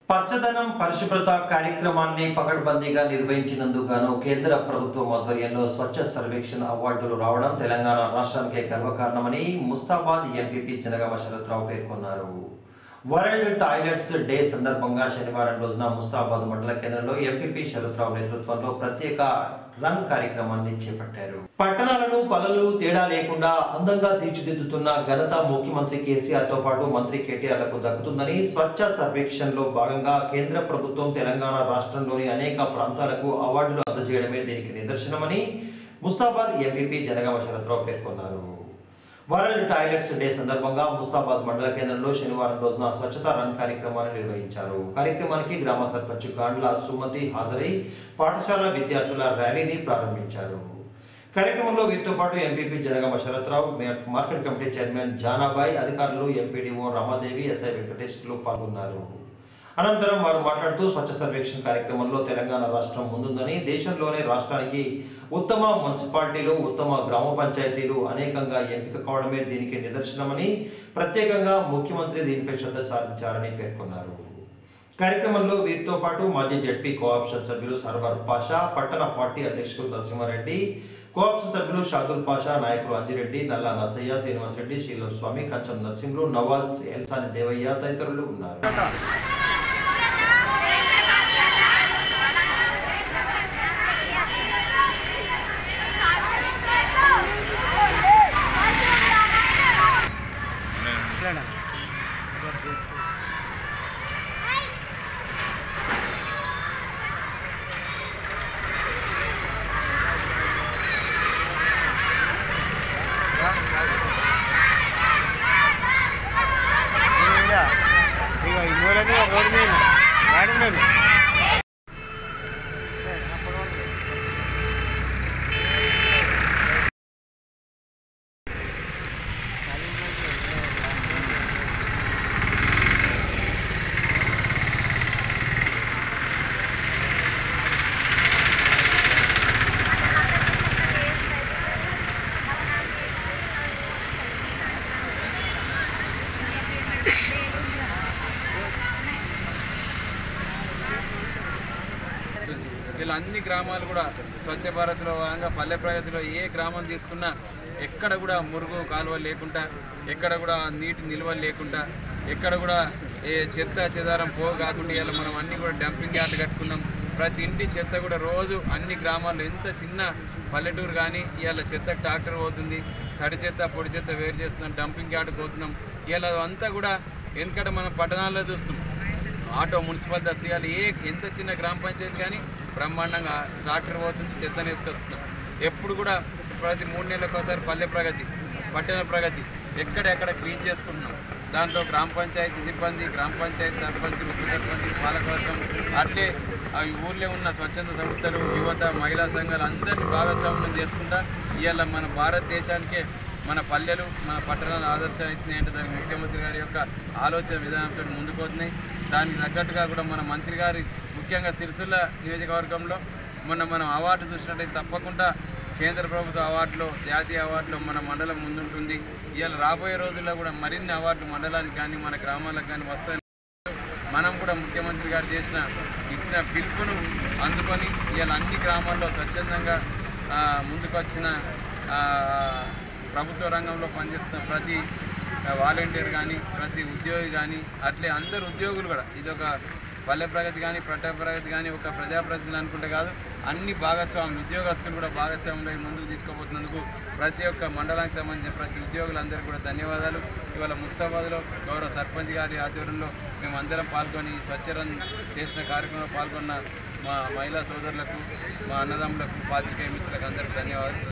పచ్చదనం పరిశుభ్రత కార్యక్రమాన్ని పకడ్బందీగా నిర్వహించినందుకు గాను కేంద్ర ప్రభుత్వం ఆధ్వర్యంలో స్వచ్ఛ సర్వేక్షణ అవార్డులు రావడం తెలంగాణ రాష్ట్రానికే గర్వకారణమని ముస్తాబాద్ ఎంపీపీ జనగామ శరత్రావు పేర్కొన్నారు వరల్డ్ టాయిలెట్స్ డే సందర్భంగా శనివారం రోజున ముస్తాబాద్ మండల కేంద్రంలో ఎంపీపీ శరత్రావు నేతృత్వంలో ప్రత్యేక రన్ కార్యక్రమాన్ని చేపట్టారు పట్టణాలను పల్లెలు తేడా లేకుండా అందంగా తీర్చిదిద్దుతున్న ఘనత ముఖ్యమంత్రి కేసీఆర్ తో పాటు మంత్రి కేటీఆర్ లకు దక్కుతుందని స్వచ్ఛ సర్వేక్షణలో భాగంగా కేంద్ర ప్రభుత్వం తెలంగాణ రాష్ట్రంలోని అనేక ప్రాంతాలకు అవార్డులు అందజేయడమే దీనికి నిదర్శనమని ముస్తాబాద్ ఎంపీపీ జనగామ శరత్రావు పేర్కొన్నారు వరల్డ్ టాయిలెట్స్ డే సందర్భంగా ముస్తాబాద్ మండల కేంద్రంలో శనివారం రోజున స్వచ్ఛత రన్ కార్యక్రమాన్ని నిర్వహించారు కార్యక్రమానికి గ్రామ సర్పంచ్ గాండ్ల సుమతి హాజరై పాఠశాల విద్యార్థుల ర్యాలీని ప్రారంభించారు కార్యక్రమంలో వీరితో పాటు ఎంపీపీ జనగామ శరత్రావు మే- మార్కెట్ కమిటీ చైర్మన్ జానాబాయ్ అధికారులు ఎంపీడీఓ రమాదేవి ఎస్ఐ వెంకటేశ్లు పాల్గొన్నారు అనంతరం వారు మాట్లాడుతూ స్వచ్ఛ సర్వేక్షణ కార్యక్రమంలో తెలంగాణ రాష్ట్రం ముందుందని దేశంలోనే రాష్ట్రానికి ఉత్తమ మున్సిపాలిటీలు ఉత్తమ గ్రామ పంచాయతీలు అనేకంగా ఎంపిక కావడమే దీనికి నిదర్శనమని ప్రత్యేకంగా ముఖ్యమంత్రి దీనిపై శ్రద్ధ సారించారని పేర్కొన్నారు కార్యక్రమంలో వీరితో పాటు మాజీ జడ్పీ కోఆప్షన్ సభ్యులు సర్వర్ పాషా పట్టణ పార్టీ అధ్యక్షులు నరసింహారెడ్డి కోఆప్షన్ సభ్యులు షాదుల్ పాషా నాయకులు అంజిరెడ్డి నల్లా నసయ్య శ్రీనివాసరెడ్డి శీలం స్వామి కంచం నరసింహులు నవాజ్ ఎల్సాని దేవయ్య తదితరులు ఉన్నారు ఇగో ఈ మూలని రోడ్డు మీద వాడినాను వీళ్ళ అన్ని గ్రామాలు కూడా స్వచ్ఛ భారత్లో భాగంగా పల్లె ప్రగతిలో ఏ గ్రామం తీసుకున్నా ఎక్కడ కూడా మురుగు కాలువ లేకుండా ఎక్కడ కూడా నీటి నిల్వ లేకుండా ఎక్కడ కూడా ఏ చెత్త చెదారం పో కాకుండా ఇలా మనం అన్ని కూడా డంపింగ్ యార్డ్ కట్టుకున్నాం ప్రతి ఇంటి చెత్త కూడా రోజు అన్ని గ్రామాల్లో ఎంత చిన్న పల్లెటూరు కానీ ఇవాళ చెత్త ట్రాక్టర్ పోతుంది తడి చెత్త పొడి చెత్త వేరు చేస్తున్నాం డంపింగ్ యార్డ్ పోతున్నాం ఇవాళ అంతా కూడా ఎందుకంటే మనం పట్టణాల్లో చూస్తున్నాం ఆటో మున్సిపాలిటీ చేయాలి ఏ ఎంత చిన్న గ్రామ పంచాయతీ కానీ బ్రహ్మాండంగా ట్రాక్టర్ పోతుంది చెత్తను వేసుకొస్తున్నాం ఎప్పుడు కూడా ప్రతి మూడు నెలలకు ఒకసారి పల్లె ప్రగతి పట్టణ ప్రగతి ఎక్కడెక్కడ క్లీన్ చేసుకుంటున్నాం దాంట్లో గ్రామ పంచాయతీ సిబ్బంది గ్రామ పంచాయతీ సర్పంచ్ ఉప సర్పంచ్ పాలకవర్గం అట్లే ఆ ఊర్లో ఉన్న స్వచ్ఛంద సంస్థలు యువత మహిళా సంఘాలు అందరినీ భాగస్వామ్యం చేసుకుంటా ఇవాళ మన భారతదేశానికే మన పల్లెలు మన పట్టణాలు ఆదర్శం అవుతున్నాయంటే దానికి ముఖ్యమంత్రి గారి యొక్క ఆలోచన విధానంతో ముందుకు పోతున్నాయి దానికి తగ్గట్టుగా కూడా మన మంత్రి గారి ముఖ్యంగా సిరిసిల్ల నియోజకవర్గంలో మొన్న మనం అవార్డు చూసినట్టయితే తప్పకుండా కేంద్ర ప్రభుత్వ అవార్డులో జాతీయ అవార్డులో మన మండలం ముందుంటుంది ఇవాళ రాబోయే రోజుల్లో కూడా మరిన్ని అవార్డులు మండలానికి కానీ మన గ్రామాలకు కానీ వస్తాయి మనం కూడా ముఖ్యమంత్రి గారు చేసిన ఇచ్చిన పిలుపును అందుకొని ఇవాళ అన్ని గ్రామాల్లో స్వచ్ఛందంగా ఆ, ముందుకొచ్చిన ఆ, ప్రభుత్వ రంగంలో పనిచేస్తున్న ప్రతి వాలంటీర్ కానీ ప్రతి ఉద్యోగి కానీ అట్లే అందరు ఉద్యోగులు కూడా ఇది ఒక పల్లె ప్రగతి కానీ పట్టణ ప్రగతి కానీ ఒక ప్రజాప్రతినిధులు అనుకుంటే కాదు అన్ని భాగస్వాములు ఉద్యోగస్తులు కూడా భాగస్వాములు అయి ముందుకు తీసుకుపోతున్నందుకు ప్రతి ఒక్క మండలానికి సంబంధించిన ప్రతి ఉద్యోగులందరికీ కూడా ధన్యవాదాలు ఇవాళ ముస్తాబాద్లో గౌరవ సర్పంచ్ గారి ఆధ్వర్యంలో మేము అందరం పాల్గొని స్వచ్ఛరన్ చేసిన కార్యక్రమంలో పాల్గొన్న మా మహిళా సోదరులకు మా అన్నదమ్ములకు పాత్రికేయ మిత్రులకు అందరికీ ధన్యవాదాలు